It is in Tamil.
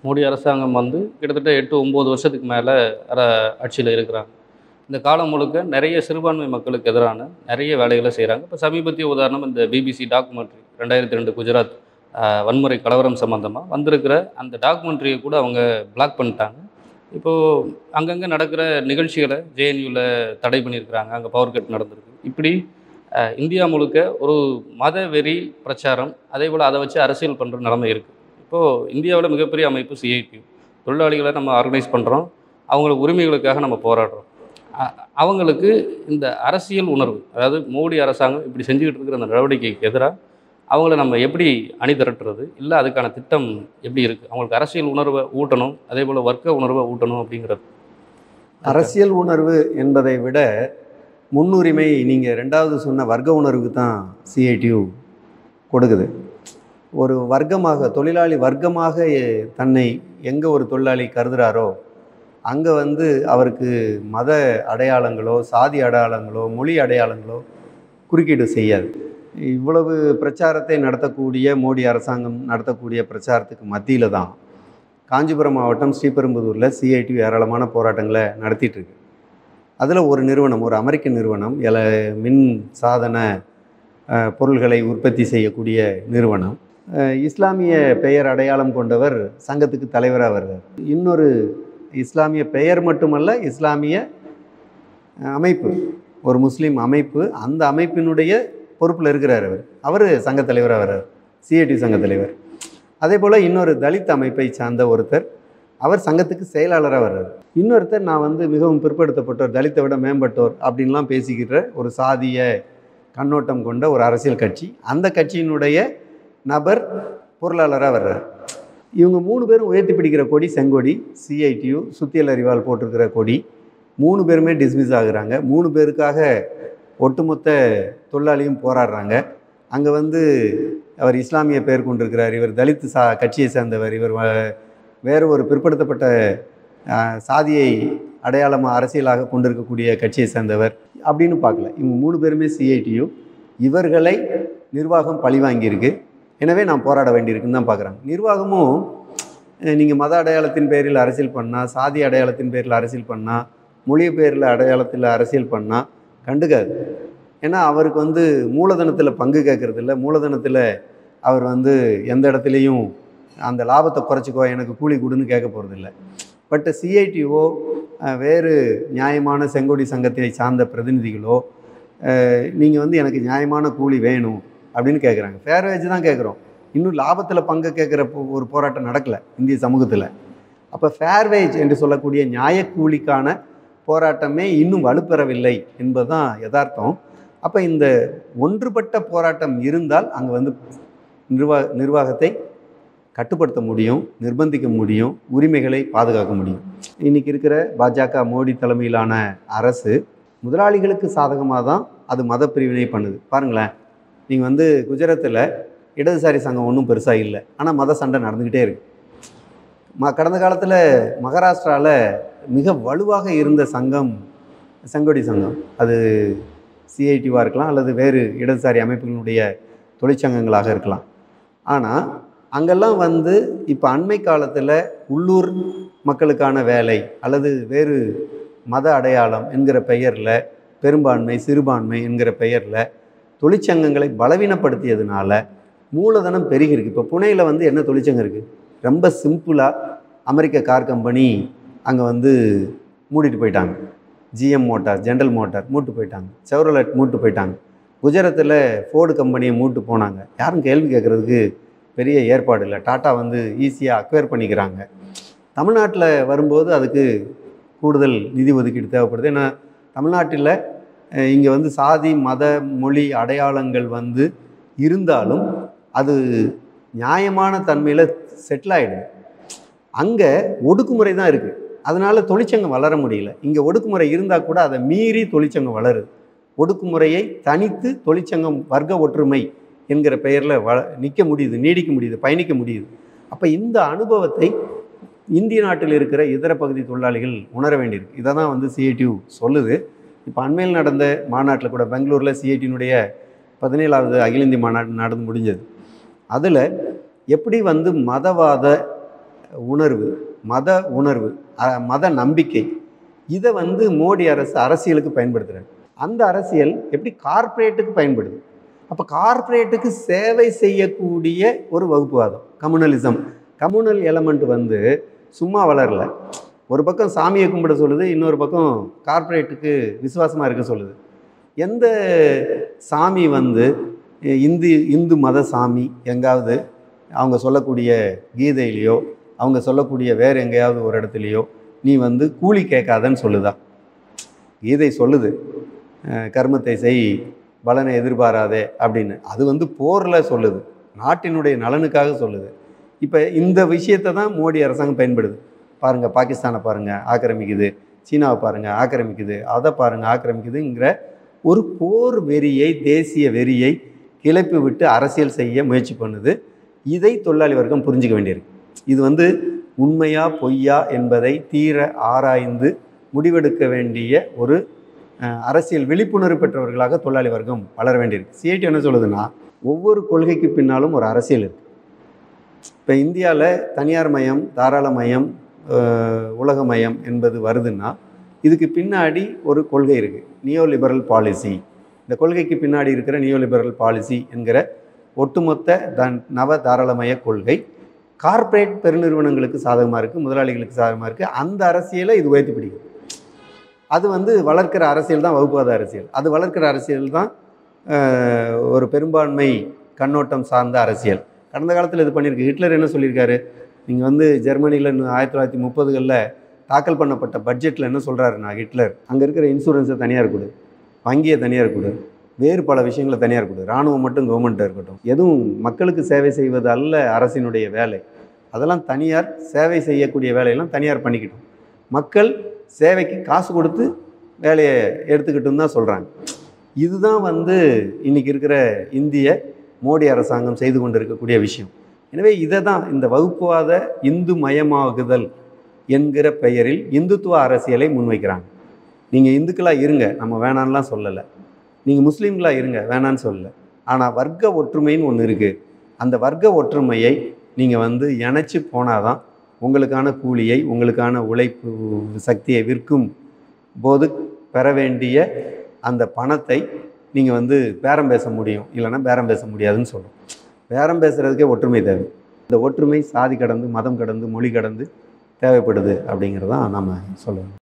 மோடி அரசாங்கம் வந்து கிட்டத்தட்ட எட்டு ஒம்பது வருஷத்துக்கு மேலே அர ஆட்சியில் இருக்கிறாங்க இந்த காலம் முழுக்க நிறைய சிறுபான்மை மக்களுக்கு எதிரான நிறைய வேலைகளை செய்கிறாங்க இப்போ சமீபத்திய உதாரணம் இந்த பிபிசி டாக்குமெண்ட்ரி ரெண்டாயிரத்தி ரெண்டு குஜராத் ஆஹ், வன்முறை கலவரம் சம்மந்தமாக வந்திருக்கிற அந்த டாக்குமெண்ட்ரியை கூட அவங்க பிளாக் பண்ணிட்டாங்க இப்போது அங்கங்கே நடக்கிற நிகழ்ச்சிகளை ஜேஎன்யூவில் தடை பண்ணியிருக்கிறாங்க அங்கே பவர் கட் நடந்திருக்கு இப்படி ஆஹ், இந்தியா முழுக்க ஒரு மத வெறி பிரச்சாரம் அதே போல் அதை வச்சு அரசியல் பண்ணுற நிலைமை இருக்குது இப்போது இந்தியாவில் மிகப்பெரிய அமைப்பு சிஐடியு தொழிலாளிகளை நம்ம ஆர்கனைஸ் பண்ணுறோம் அவங்களுக்கு உரிமைகளுக்காக நம்ம போராடுறோம் அ- அவங்களுக்கு இந்த அரசியல் உணர்வு அதாவது மோடி அரசாங்கம் இப்படி செஞ்சுக்கிட்டு இருக்கிற அந்த நடவடிக்கைக்கு எதிராக அவங்கள நம்ம எப்படி அணி திரட்டுறது இல்லை அதுக்கான திட்டம் எப்படி இருக்குது அவங்களுக்கு அரசியல் உணர்வை ஊட்டணும் அதே போல் வர்க்க உணர்வை ஊட்டணும் அப்படிங்கிறது அரசியல் உணர்வு என்பதை விட முன்னுரிமை நீங்கள் ரெண்டாவது சொன்ன வர்க்க உணர்வுக்கு தான் சிஐடியு கொடுக்குது ஒரு வர்க்கமாக தொழிலாளி வர்க்கமாக எ- தன்னை எங்கே ஒரு தொழிலாளி கருதுகிறாரோ அங்கே வந்து அவருக்கு மத அடையாளங்களோ சாதி அடையாளங்களோ மொழி அடையாளங்களோ குறுக்கீடு செய்யாது இவ்வளவு பிரச்சாரத்தை நடத்தக்கூடிய மோடி அரசாங்கம் நடத்தக்கூடிய பிரச்சாரத்துக்கு மத்தியில் தான் காஞ்சிபுரம் மாவட்டம் ஸ்ரீபெரும்புதூரில் சிஐடி ஏராளமான போராட்டங்களை நடத்திட்டு இருக்கு அதில் ஒரு நிறுவனம் ஒரு அமெரிக்க நிறுவனம் எல மின் சாதன அஹ், பொருள்களை உற்பத்தி செய்யக்கூடிய நிறுவனம் அஹ், இஸ்லாமிய பெயர் அடையாளம் கொண்டவர் சங்கத்துக்கு தலைவராக வர்றார் இன்னொரு இஸ்லாமிய பெயர் மட்டுமல்ல இஸ்லாமிய அஹ், அமைப்பு ஒரு முஸ்லீம் அமைப்பு அந்த அமைப்பினுடைய பொறுப்பில் இருக்கிறார் அவர் அவர் சங்க தலைவராக வர்றார் சிஐடி சங்க தலைவர் அதே போல் இன்னொரு தலித் அமைப்பை சார்ந்த ஒருத்தர் அவர் சங்கத்துக்கு செயலாளராக வர்றார் இன்னொருத்தர் நான் வந்து மிகவும் பிற்படுத்தப்பட்டோர் தலித்தை விட மேம்பட்டோர் அப்படின்லாம் பேசிக்கிற ஒரு சாதிய கண்ணோட்டம் கொண்ட ஒரு அரசியல் கட்சி அந்த கட்சியினுடைய நபர் பொருளாளராக வர்றார் இவங்க மூணு பேரும் உயர்த்தி பிடிக்கிற கொடி செங்கொடி சிஐடியு சுத்தியல் அறிவால் போட்டிருக்கிற கொடி மூணு பேருமே டிஸ்மிஸ் ஆகுறாங்க மூணு பேருக்காக ஒட்டுமொத்த தொழிலாளியும் போராடுறாங்க அங்கே வந்து அவர் இஸ்லாமிய பெயர் கொண்டிருக்கிறார் இவர் தலித் சா கட்சியை சேர்ந்தவர் இவர் வ- வேறு ஒரு பிற்படுத்தப்பட்ட ஆஹ், சாதியை அடையாளமாக அரசியலாக கொண்டிருக்கக்கூடிய கட்சியை சேர்ந்தவர் அப்படின்னு பார்க்கல இவங்க மூணு பேருமே சிஐடியு இவர்களை நிர்வாகம் பழிவாங்கியிருக்கு எனவே நான் போராட வேண்டியிருக்குன்னு தான் பார்க்குறாங்க நிர்வாகமும் நீங்கள் மத அடையாளத்தின் பேரில் அரசியல் பண்ணால் சாதி அடையாளத்தின் பேரில் அரசியல் பண்ணால் மொழி பேரில் அடையாளத்தில் அரசியல் பண்ணால் கண்டுக்காது ஏன்னா அவருக்கு வந்து மூலதனத்தில் பங்கு கேட்கறது இல்ல மூலதனத்தில் அவர் வந்து எந்த இடத்துலையும் அந்த லாபத்தை குறைச்சிக்கோ எனக்கு கூலி கொடுன்னு கேட்க போகிறதில்ல பட் சிஐடிஓ வேறு நியாயமான செங்கோடி சங்கத்தை சார்ந்த பிரதிநிதிகளோ நீங்கள் வந்து எனக்கு நியாயமான கூலி வேணும் அப்படின்னு கேட்குறாங்க ஃபேர் வேஜ் தான் கேட்குறோம் இன்னும் லாபத்தில் பங்கு கேட்குற போ- ஒரு போராட்டம் நடக்கலை இந்திய சமூகத்தில் அப்போ ஃபேர் வேஜ் என்று சொல்லக்கூடிய நியாயக்கூலிக்கான போராட்டமே இன்னும் வலுப்பெறவில்லை என்பதுதான் யதார்த்தம் அப்போ இந்த ஒன்றுபட்ட போராட்டம் இருந்தால் அங்கே வந்து நிர்வா நிர்வாகத்தை கட்டுப்படுத்த முடியும் நிர்பந்திக்க முடியும் உரிமைகளை பாதுகாக்க முடியும் இன்றைக்கி இருக்கிற பாஜக மோடி தலைமையிலான அரசு முதலாளிகளுக்கு சாதகமாக தான் அது மத பிரிவினை பண்ணுது பாருங்களேன் நீங்கள் வந்து குஜராத்தில் இடதுசாரி சங்கம் ஒன்றும் பெருசாக இல்லை ஆனால் மத சண்டை நடந்துக்கிட்டே இருக்கு ம கடந்த காலத்தில் மகாராஷ்டிராவில் மிக வலுவாக இருந்த சங்கம் செங்கொடி சங்கம் அது சிஐடிவாக இருக்கலாம் அல்லது வேறு இடதுசாரி அமைப்புகளுடைய தொழிற்சங்கங்களாக இருக்கலாம் ஆனால் அங்கெல்லாம் வந்து இப்போ அண்மை காலத்தில் உள்ளூர் மக்களுக்கான வேலை அல்லது வேறு மத அடையாளம் என்கிற பெயரில் பெரும்பான்மை சிறுபான்மை என்கிற பெயரில் தொழிற்சங்கங்களை பலவீனப்படுத்தியதுனால மூலதனம் பெருகிருக்கு இப்போ புனேயில் வந்து என்ன தொழிற்சங்கம் இருக்குது ரொம்ப சிம்பிளாக அமெரிக்க கார் கம்பெனி அங்கே வந்து மூடிட்டு போயிட்டாங்க ஜிஎம் மோட்டார் ஜென்ரல் மோட்டார் மூட்டு போயிட்டாங்க செவரலட் மூட்டு போயிட்டாங்க குஜராத்தில் ஃபோர்டு கம்பெனியை மூட்டு போனாங்க யாரும் கேள்வி கேட்குறதுக்கு பெரிய ஏற்பாடு இல்லை டாட்டா வந்து ஈஸியாக அக்வயர் பண்ணிக்கிறாங்க தமிழ்நாட்டில் வரும்போது அதுக்கு கூடுதல் நிதி ஒதுக்கீடு தேவைப்படுது ஏன்னா தமிழ்நாட்டில் இங்கே வந்து சாதி மத மொழி அடையாளங்கள் வந்து இருந்தாலும் அது நியாயமான தன்மையில் செட்டில் ஆகிடுது அங்கே ஒடுக்குமுறை தான் இருக்குது அதனால் தொழிற்சங்கம் வளர முடியல இங்கே ஒடுக்குமுறை இருந்தால் கூட அதை மீறி தொழிற்சங்கம் வளருது ஒடுக்குமுறையை தனித்து தொழிற்சங்கம் வர்க்க ஒற்றுமை என்கிற பெயரில் வ நிற்க முடியுது நீடிக்க முடியுது பயணிக்க முடியுது அப்போ இந்த அனுபவத்தை இந்திய நாட்டில் இருக்கிற இதர பகுதி தொழிலாளிகள் உணர வேண்டியிருக்கு இதை தான் வந்து சிஐடியு சொல்லுது இப்போ அண்மையில் நடந்த மாநாட்டில் கூட பெங்களூரில் சிஐடியினுடைய பதினேழாவது அகில இந்திய மாநாடு நடந்து முடிஞ்சது அதில் எப்படி வந்து மதவாத உணர்வு மத உணர்வு அ- மத நம்பிக்கை இதை வந்து மோடி அரசு அரசியலுக்கு பயன்படுத்துகிறாங்க அந்த அரசியல் எப்படி கார்ப்பரேட்டுக்கு பயன்படுது அப்போ கார்ப்பரேட்டுக்கு சேவை செய்யக்கூடிய ஒரு வகுப்புவாதம் கம்யூனலிசம் கம்யூனல் எலமெண்ட் வந்து சும்மா வளரல ஒரு பக்கம் சாமியை கும்பிட சொல்லுது இன்னொரு பக்கம் கார்ப்பரேட்டுக்கு விசுவாசமாக இருக்க சொல்லுது எந்த சாமி வந்து இந்து இந்து மத சாமி எங்காவது அவங்க சொல்லக்கூடிய கீதையிலையோ அவங்க சொல்லக்கூடிய வேறு எங்கேயாவது ஒரு இடத்துலையோ நீ வந்து கூலி கேட்காதன்னு சொல்லுதா கீதை சொல்லுது அஹ் கர்மத்தை செய் பலனை எதிர்பாராதே அப்படின்னு அது வந்து போரில் சொல்லுது நாட்டினுடைய நலனுக்காக சொல்லுது இப்போ இந்த விஷயத்தை தான் மோடி அரசாங்கம் பயன்படுது பாருங்கள் பாகிஸ்தானை பாருங்கள் ஆக்கிரமிக்குது சீனாவை பாருங்கள் ஆக்கிரமிக்குது அதை பாருங்கள் ஆக்கிரமிக்குதுங்கிற ஒரு போர் வெறியை தேசிய வெறியை கிளப்பி விட்டு அரசியல் செய்ய முயற்சி பண்ணுது இதை தொழிலாளி வர்க்கம் புரிஞ்சுக்க வேண்டியிருக்கு இது வந்து உண்மையா பொய்யா என்பதை தீர ஆராய்ந்து முடிவெடுக்க வேண்டிய ஒரு அஹ், அரசியல் விழிப்புணர்வு பெற்றவர்களாக தொழிலாளி வர்க்கம் வளர வேண்டியிருக்கு சிஐடி என்ன சொல்லுதுன்னா ஒவ்வொரு கொள்கைக்கு பின்னாலும் ஒரு அரசியல் இருக்குது இப்போ இந்தியாவில் தனியார் மயம் தாராள மயம் அஹ், உலக மயம் என்பது வருதுன்னா இதுக்கு பின்னாடி ஒரு கொள்கை இருக்குது நியோ லிபரல் பாலிசி இந்த கொள்கைக்கு பின்னாடி இருக்கிற நியோ லிபரல் பாலிசி என்கிற ஒட்டுமொத்த தன் நவ தாராளமய கொள்கை கார்ப்பரேட் பெருநிறுவனங்களுக்கு சாதகமாக இருக்குது முதலாளிகளுக்கு சாதகமாக இருக்குது அந்த அரசியலை இது உயர்த்தி பிடிக்கும் அது வந்து வளர்க்கிற அரசியல் தான் வகுப்புவாத அரசியல் அது வளர்க்கிற அரசியல் தான் அஹ், ஒரு பெரும்பான்மை கண்ணோட்டம் சார்ந்த அரசியல் கடந்த காலத்தில் இது பண்ணியிருக்கு ஹிட்லர் என்ன சொல்லியிருக்காரு நீங்கள் வந்து ஜெர்மனியில் ஆயிரத்தி தொள்ளாயிரத்தி முப்பதுகளில் தாக்கல் பண்ணப்பட்ட பட்ஜெட்டில் என்ன சொல்கிறாருன்னா ஹிட்லர் அங்கே இருக்கிற இன்சூரன்ஸை தனியார் கொடு வங்கியை தனியார் கொடு வேறு பல விஷயங்களை தனியார் கொடு இராணுவம் மட்டும் கவர்மெண்ட்டாக இருக்கட்டும் எதுவும் மக்களுக்கு சேவை செய்வது அல்ல அரசினுடைய வேலை அதெல்லாம் தனியார் சேவை செய்யக்கூடிய வேலையெல்லாம் தனியார் பண்ணிக்கிட்டோம் மக்கள் சேவைக்கு காசு கொடுத்து வேலையை எடுத்துக்கிட்டுன்னு தான் சொல்கிறாங்க இதுதான் வந்து இன்னைக்கு இருக்கிற இந்திய மோடி அரசாங்கம் செய்து கொண்டு இருக்கக்கூடிய விஷயம் எனவே இதை தான் இந்த வகுப்புவாத இந்து மயமாகுதல் என்கிற பெயரில் இந்துத்துவ அரசியலை முன்வைக்கிறாங்க நீங்கள் இந்துக்களாக இருங்க நம்ம வேணான்லாம் சொல்லலை நீங்கள் முஸ்லீம்களாக இருங்க வேணான்னு சொல்லலை ஆனால் வர்க்க ஒற்றுமைன்னு ஒன்று இருக்குது அந்த வர்க்க ஒற்றுமையை நீங்கள் வந்து இணைச்சி போனாதான் உங்களுக்கான கூலியை உங்களுக்கான உழைப்பு சக்தியை விற்கும் போது பெற வேண்டிய அந்த பணத்தை நீங்கள் வந்து பேரம் பேச முடியும் இல்லைன்னா பேரம் பேச முடியாதுன்னு சொல்கிறோம் பேரம் பேசுகிறதுக்கே ஒற்றுமை தேவை இந்த ஒற்றுமை சாதி கடந்து மதம் கடந்து மொழி கடந்து தேவைப்படுது அப்படிங்கிறதான் நம்ம சொல்லணும்